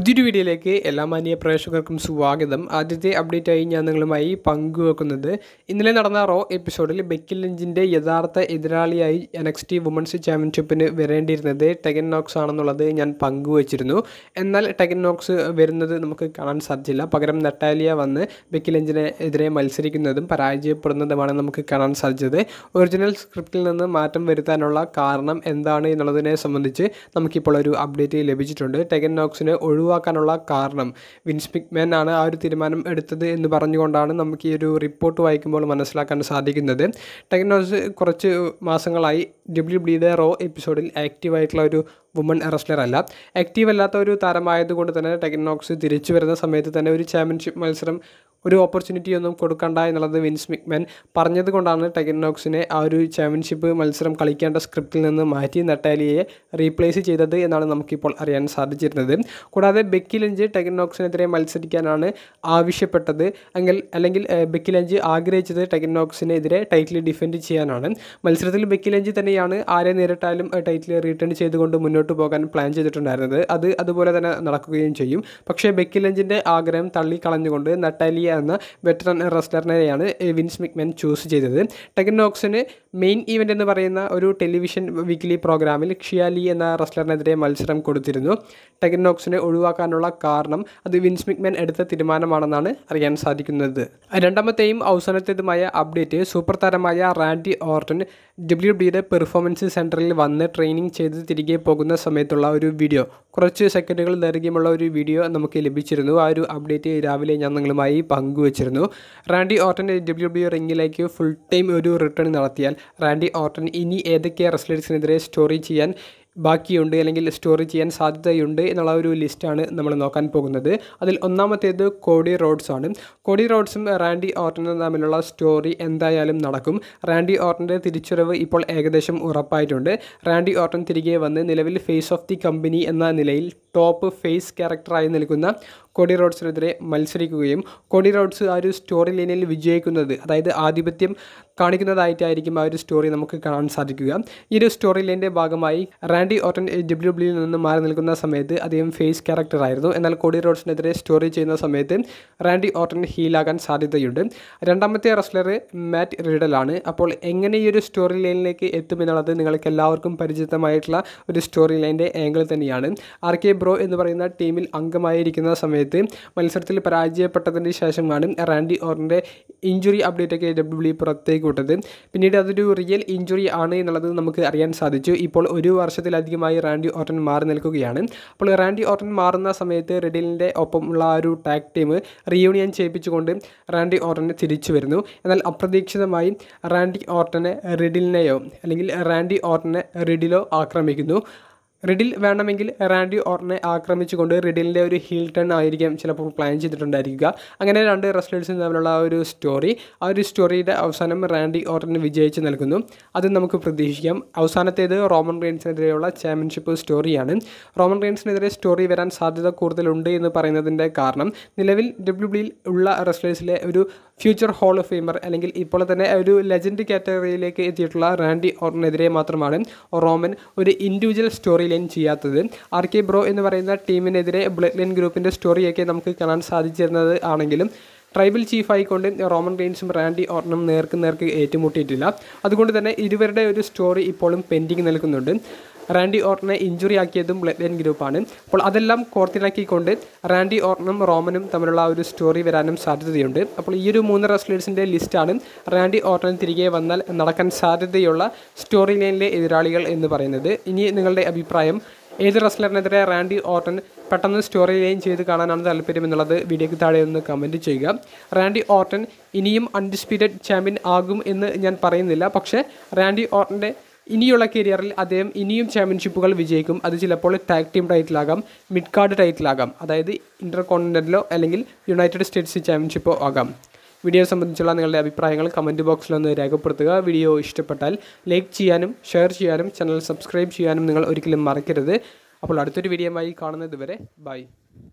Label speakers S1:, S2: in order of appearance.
S1: പുതിയൊരു വീഡിയോയിലേക്ക് എല്ലാ മാന്യ പ്രേക്ഷകർക്കും സ്വാഗതം ആദ്യത്തെ അപ്ഡേറ്റ് ആയി ഞാൻ നിങ്ങളുമായി പങ്കുവെക്കുന്നത് ഇന്നലെ നടന്ന റോ എപ്പിസോഡിൽ ബെക്കി ലഞ്ചിൻ്റെ യഥാർത്ഥ എതിരാളിയായി എൻ എക്സ് ടി വുമൺസ് ചാമ്പ്യൻഷിപ്പിന് വരേണ്ടിയിരുന്നത് ടെഗൻ നോക്സ് ആണെന്നുള്ളത് ഞാൻ പങ്കുവച്ചിരുന്നു എന്നാൽ ടെഗൻ നോക്സ് വരുന്നത് നമുക്ക് കാണാൻ സാധിച്ചില്ല പകരം നട്ടാലിയ വന്ന് ബെക്കി ലഞ്ചിന് എതിരെ മത്സരിക്കുന്നതും പരാജയപ്പെടുന്നതുമാണ് നമുക്ക് കാണാൻ സാധിച്ചത് ഒറിജിനൽ സ്ക്രിപ്റ്റിൽ നിന്ന് മാറ്റം വരുത്താനുള്ള കാരണം എന്താണ് എന്നുള്ളതിനെ സംബന്ധിച്ച് നമുക്കിപ്പോൾ ഒരു അപ്ഡേറ്റ് ലഭിച്ചിട്ടുണ്ട് ടെഗൻ നോക്സിനെ ഒഴിവാക്കാനുള്ള കാരണം വിൻസ് പിക്മാൻ ആണ് ആ ഒരു തീരുമാനം എടുത്തത് എന്ന് പറഞ്ഞുകൊണ്ടാണ് നമുക്ക് ഈ ഒരു റിപ്പോർട്ട് വായിക്കുമ്പോൾ മനസ്സിലാക്കാൻ സാധിക്കുന്നത് ടെഗൻ നോക്സ് കുറച്ച് മാസങ്ങളായി ഡബ്ല്യു ഡിയുടെ റോ എപ്പിസോഡിൽ ആക്റ്റീവായിട്ടുള്ള ഒരു വുമൺ റെസ്ലർ അല്ല ആക്റ്റീവ് അല്ലാത്ത ഒരു താരമായതുകൊണ്ട് തന്നെ ടെഗൻ നോക്സ് തിരിച്ചു വരുന്ന സമയത്ത് തന്നെ ഒരു ചാമ്പ്യൻഷിപ്പ് മത്സരം ഒരു ഓപ്പർച്യൂണിറ്റി ഒന്നും കൊടുക്കണ്ട എന്നുള്ളത് വിൻസ് മിക്മാൻ പറഞ്ഞത് കൊണ്ടാണ് ടെഗൻ നോക്സിനെ ആ ഒരു ചാമ്പ്യൻഷിപ്പ് മത്സരം കളിക്കേണ്ട സ്ക്രിപ്റ്റിൽ നിന്ന് മാറ്റി നട്ടാലിയെ റീപ്ലേസ് ചെയ്തത് എന്നാണ് നമുക്കിപ്പോൾ അറിയാൻ സാധിച്ചിരുന്നത് കൂടാതെ ബെക്കി ലഞ്ച് ടെഗൻ നോക്സിനെതിരെ മത്സരിക്കാനാണ് ആവശ്യപ്പെട്ടത് എങ്കിൽ അല്ലെങ്കിൽ ഏഹ്, ബെക്കി ലഞ്ച് ആഗ്രഹിച്ചത് ടെഗൻ നോക്സിനെതിരെ ടൈറ്റിൽ ഡിഫെൻഡ് ചെയ്യാനാണ് മത്സരത്തിൽ ബെക്കി ലഞ്ച് തന്നെയാണ് ആരെ നേരിട്ടാലും ടൈറ്റിൽ റിട്ടേൺ ചെയ്തുകൊണ്ട് മുന്നോട്ട് പോകാൻ പ്ലാൻ ചെയ്തിട്ടുണ്ടായിരുന്നത് അത് അതുപോലെ തന്നെ നടക്കുകയും ചെയ്യും പക്ഷേ ബെക്കി ലഞ്ചിൻ്റെ ആഗ്രഹം തള്ളിക്കളഞ്ഞുകൊണ്ട് നട്ടാലിയ എന്ന വെറ്ററൻ റെസ്ലറിനെയാണ് വിൻസ് മിക്മാൻ ചൂസ് ചെയ്തത് ടെഗൻ നോക്സിന് മെയിൻ ഈവൻ്റ് എന്ന് പറയുന്ന ഒരു ടെലിവിഷൻ വീക്ക്ലി പ്രോഗ്രാമിൽ ഷിയാലി എന്ന റെസ്ലറിനെതിരെ മത്സരം കൊടുത്തിരുന്നു ടെഗൻ നോക്സിനെ ഒഴിവാക്കാനുള്ള കാരണം അത് വിൻസ് മിക്മാൻ എടുത്ത തീരുമാനമാണെന്നാണ് അറിയാൻ സാധിക്കുന്നത് രണ്ടാമത്തെയും അവസാനത്തേതുമായ അപ്ഡേറ്റ് സൂപ്പർ താരമായ റാൻഡി ഓർട്ടൺ ഡബ്ല്യു ഡിയുടെ പെർഫോമൻസ് സെൻറ്ററിൽ വന്ന് ട്രെയിനിങ് ചെയ്ത് തിരികെ പോകുന്ന സമയത്തുള്ള ഒരു വീഡിയോ കുറച്ച് സെക്കൻഡുകൾ ദൈർഘ്യമുള്ള ഒരു വീഡിയോ നമുക്ക് ലഭിച്ചിരുന്നു ആ ഒരു അപ്ഡേറ്റ് രാവിലെ ഞാൻ നിങ്ങളുമായി പങ്കുവച്ചിരുന്നു റാൻഡി ഓർട്ടൻ ഡബ്ല്യു ഡി റിങ്ങിലേക്ക് ഫുൾ ടൈം ഒരു റിട്ടേൺ നടത്തിയാൽ റാൻഡി ഓർട്ടൻ ഇനി ഏതൊക്കെ റെസ്ലേഴ്സിനെതിരെ സ്റ്റോറി ചെയ്യാൻ ബാക്കിയുണ്ട് അല്ലെങ്കിൽ സ്റ്റോറി ചെയ്യാൻ സാധ്യതയുണ്ട് എന്നുള്ള ഒരു ലിസ്റ്റാണ് നമ്മൾ നോക്കാൻ പോകുന്നത് അതിൽ ഒന്നാമത്തേത് കോഡി റോഡ്സ് ആണ് കോഡി റോഡ്സും റാൻഡി ഓർട്ടനും തമ്മിലുള്ള സ്റ്റോറി എന്തായാലും നടക്കും റാൻഡി ഓർട്ടൻ്റെ തിരിച്ചുവരവ് ഇപ്പോൾ ഏകദേശം ഉറപ്പായിട്ടുണ്ട് റാൻഡി ഓർട്ടൻ തിരികെ വന്ന് നിലവിൽ ഫേസ് ഓഫ് ദി കമ്പനി എന്ന നിലയിൽ ടോപ്പ് ഫേസ് ക്യാരക്ടറായി നിൽക്കുന്ന കോഡി റോഡ്സിനെതിരെ മത്സരിക്കുകയും കോഡി റോഡ്സ് ആ ഒരു സ്റ്റോറി ലൈനിൽ വിജയിക്കുന്നത് അതായത് ആധിപത്യം കാണിക്കുന്നതായിട്ടായിരിക്കും ആ ഒരു സ്റ്റോറി നമുക്ക് കാണാൻ സാധിക്കുക ഈ ഒരു സ്റ്റോറി ലൈൻ്റെ ഭാഗമായി റാൻഡി ഓട്ടൻ ഡബ്ല്യു ഡബ്ല്യൂയിൽ നിന്ന് മാറി നിൽക്കുന്ന സമയത്ത് അദ്ദേഹം ഫേസ് ക്യാരക്ടറായിരുന്നു എന്നാൽ കോഡി റോഡ്സിനെതിരെ സ്റ്റോറി ചെയ്യുന്ന സമയത്ത് റാൻഡി ഓട്ടൻ ഹീലാകാൻ സാധ്യതയുണ്ട് രണ്ടാമത്തെ റെസ്ലർ മാറ്റ് റിഡലാണ് അപ്പോൾ എങ്ങനെ ഈ ഒരു സ്റ്റോറി ലൈനിലേക്ക് എത്തുമെന്നുള്ളത് നിങ്ങൾക്ക് എല്ലാവർക്കും പരിചിതമായിട്ടുള്ള ഒരു സ്റ്റോറി ലൈൻ്റെ ആംഗിൾ തന്നെയാണ് ആർ കെ ബ്രോ എന്ന് പറയുന്ന ടീമിൽ അംഗമായിരിക്കുന്ന സമയത്ത് മത്സരത്തിൽ പരാജയപ്പെട്ടതിന് ശേഷമാണ് റാൻഡി ഓറിൻ്റെ ഇഞ്ചുറി അപ്ഡേറ്റ് ഒക്കെ ഡബ്ല്യു ഡബ്ല്യു പുറത്തേക്ക് വിട്ടത് പിന്നീട് അതൊരു റിയൽ ഇഞ്ചുറി ആണ് എന്നുള്ളത് നമുക്ക് അറിയാൻ സാധിച്ചു ഇപ്പോൾ ഒരു വർഷത്തിലധികമായി റാൻഡി ഓർട്ടൻ മാറി നിൽക്കുകയാണ് അപ്പോൾ റാൻഡി ഓർട്ടൻ മാറുന്ന സമയത്ത് റെഡിലിൻ്റെ ഒപ്പമുള്ള ആ ഒരു ടാഗ് ടീം റീയൂണിയൻ ചെയ്യിപ്പിച്ചുകൊണ്ട് റാൻഡി ഓർട്ടനെ തിരിച്ചു വരുന്നു എന്നാൽ അപ്രതീക്ഷിതമായി റാൻഡി ഓർട്ടനെ റിഡിലിനെയോ അല്ലെങ്കിൽ റാൻഡി ഓർട്ടനെ റിഡിലോ ആക്രമിക്കുന്നു റിഡിൽ വേണമെങ്കിൽ റാൻഡി ഓർട്ടനെ ആക്രമിച്ചുകൊണ്ട് റിഡിലിൻ്റെ ഒരു ഹീൽ ടേൺ ആയിരിക്കും ചിലപ്പോൾ പ്ലാൻ ചെയ്തിട്ടുണ്ടായിരിക്കുക അങ്ങനെ രണ്ട് റെസ്ലേഴ്സും തമ്മിലുള്ള ആ ഒരു സ്റ്റോറി ആ ഒരു സ്റ്റോറിയുടെ അവസാനം റാൻഡി ഓർട്ടന് വിജയിച്ച് നൽകുന്നു അത് നമുക്ക് പ്രതീക്ഷിക്കാം അവസാനത്തേത് റോമൻ റെയിൻസിനെതിരെയുള്ള ചാമ്പ്യൻഷിപ്പ് സ്റ്റോറിയാണ് റോമൻ റെയിൻസിനെതിരെ സ്റ്റോറി വരാൻ സാധ്യത കൂടുതലുണ്ട് എന്ന് പറയുന്നതിൻ്റെ കാരണം നിലവിൽ ഡബ്ല്യു ഡിയിൽ ഉള്ള റെസ്ലേഴ്സിലെ ഒരു ഫ്യൂച്ചർ ഹോൾ ഓഫ് ഫെയിമർ അല്ലെങ്കിൽ ഇപ്പോൾ തന്നെ ഒരു ലെജൻഡ് കാറ്റഗറിയിലേക്ക് എത്തിയിട്ടുള്ള റാൻഡി ഓർട്ടനെതിരെ മാത്രമാണ് റോമൻ ഒരു ഇൻഡിവിജ്വൽ സ്റ്റോറി ലൈൻ ചെയ്യാത്തത് ആർ കെ ബ്രോ എന്ന് പറയുന്ന ടീമിനെതിരെ ബ്ലഡ് ലൈൻ ഗ്രൂപ്പിൻ്റെ സ്റ്റോറിയൊക്കെ നമുക്ക് കാണാൻ സാധിച്ചിരുന്നത് ആണെങ്കിലും ട്രൈബൽ ചീഫ് ആയിക്കൊണ്ട് റോമൻ റെയിൻസും റാൻഡി ഓർട്ടനും നേർക്ക് നേർക്ക് ഏറ്റുമുട്ടിയിട്ടില്ല അതുകൊണ്ട് തന്നെ ഇരുവരുടെ ഒരു സ്റ്റോറി ഇപ്പോഴും പെൻഡിങ് നിൽക്കുന്നുണ്ട് റാൻഡി ഓർട്ടനെ ഇഞ്ചുറി ആക്കിയതും ബ്ലഡ് ലൈൻ ഗ്രൂപ്പാണ് അപ്പോൾ അതെല്ലാം കോർത്തിണക്കിക്കൊണ്ട് റാൻഡി ഓർട്ടനും റോമനും തമ്മിലുള്ള ആ ഒരു സ്റ്റോറി വരാനും സാധ്യതയുണ്ട് അപ്പോൾ ഈ ഒരു മൂന്ന് റെസ്ലേഴ്സിൻ്റെ ലിസ്റ്റാണ് റാൻഡി ഓർട്ടൻ തിരികെ വന്നാൽ നടക്കാൻ സാധ്യതയുള്ള സ്റ്റോറി ലൈനിലെ എതിരാളികൾ എന്ന് പറയുന്നത് ഇനി നിങ്ങളുടെ അഭിപ്രായം ഏത് റെസ്ലറിനെതിരെ റാൻഡി ഓർട്ടൻ പെട്ടെന്ന് സ്റ്റോറി ലൈൻ ചെയ്ത് കാണാനാണ് താല്പര്യം എന്നുള്ളത് വീഡിയോയ്ക്ക് താഴെ ഒന്ന് കമൻറ്റ് ചെയ്യുക റാൻഡി ഓർട്ടൻ ഇനിയും അൺഡിസ്പ്യൂറ്റഡ് ചാമ്പ്യൻ ആകും എന്ന് ഞാൻ പറയുന്നില്ല പക്ഷേ റാൻഡി ഓർട്ടൻ്റെ ഇനിയുള്ള കരിയറിൽ അദ്ദേഹം ഇനിയും ചാമ്പ്യൻഷിപ്പുകൾ വിജയിക്കും അത് ചിലപ്പോൾ ടാഗ് ടീം ടൈറ്റിലാകാം മിഡ് കാർഡ് ടൈറ്റിലാകാം അതായത് ഇൻ്റർ കോണ്ടിനെൻ്റലോ അല്ലെങ്കിൽ യുണൈറ്റഡ് സ്റ്റേറ്റ്സ് ചാമ്പ്യൻഷിപ്പോ ആകാം വീഡിയോ സംബന്ധിച്ചുള്ള നിങ്ങളുടെ അഭിപ്രായങ്ങൾ കമൻറ്റ് ബോക്സിലൊന്ന് രേഖപ്പെടുത്തുക വീഡിയോ ഇഷ്ടപ്പെട്ടാൽ ലൈക്ക് ചെയ്യാനും ഷെയർ ചെയ്യാനും ചാനൽ സബ്സ്ക്രൈബ് ചെയ്യാനും നിങ്ങൾ ഒരിക്കലും മറക്കരുത് അപ്പോൾ അടുത്തൊരു വീഡിയോയുമായി കാണുന്നത് വരെ ബൈ